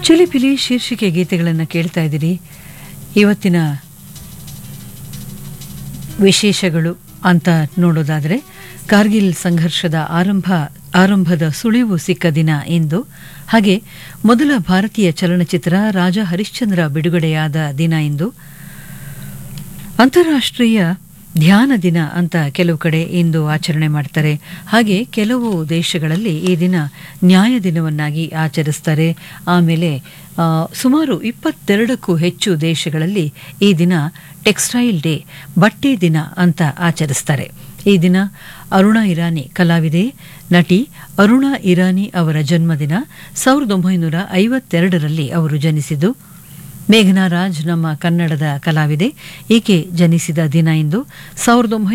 ಚಿಲಿಪಿಲಿ ಶೀರ್ಷಿಕೆ ಗೀತೆಗಳನ್ನು ಕೇಳ್ತಾ ಇದ್ದೀರಿ ಇವತ್ತಿನ ವಿಶೇಷಗಳು ಅಂತ ನೋಡೋದಾದರೆ ಕಾರ್ಗಿಲ್ ಸಂಘರ್ಷದ ಆರಂಭ ಆರಂಭದ ಸುಳಿವು ಸಿಕ್ಕ ದಿನ ಇಂದು ಹಾಗೆ ಮೊದಲ ಭಾರತೀಯ ಚಲನಚಿತ್ರ ರಾಜ ಹರಿಶ್ಚಂದ್ರ ಬಿಡುಗಡೆಯಾದ ದಿನ ಇಂದು ಅಂತಾರಾಷ್ಟ್ರೀಯ ಧ್ಯಾನ ದಿನ ಅಂತ ಕೆಲವು ಕಡೆ ಇಂದು ಆಚರಣೆ ಮಾಡ್ತಾರೆ ಹಾಗೆ ಕೆಲವು ದೇಶಗಳಲ್ಲಿ ಈ ದಿನ ನ್ಯಾಯ ದಿನವನ್ನಾಗಿ ಆಚರಿಸ್ತಾರೆ ಆಮೇಲೆ ಆ, ಸುಮಾರು ಇಪ್ಪತ್ತೆರಡಕ್ಕೂ ಹೆಚ್ಚು ದೇಶಗಳಲ್ಲಿ ಈ ದಿನ ಟೆಕ್ಸ್ಟೈಲ್ ಡೇ ಬಟ್ಟೆ ದಿನ ಅಂತ ಆಚರಿಸ್ತಾರೆ ಈ ದಿನ ಅರುಣಾ ಇರಾನಿ ಕಲಾವಿದೆ ನಟಿ ಅರುಣಾ ಇರಾನಿ ಅವರ ಜನ್ಮದಿನ ಸಾವಿರದ ಒಂಬೈನೂರ ಐವತ್ತೆರಡರಲ್ಲಿ ಅವರು ಜನಿಸಿದ್ದು ಮೇಘನಾ ರಾಜ್ ನಮ್ಮ ಕನ್ನಡದ ಕಲಾವಿದೆ ಈಕೆ ಜನಿಸಿದ ದಿನ ಇಂದು ಸಾವಿರದ ಒಂಬೈನೂರ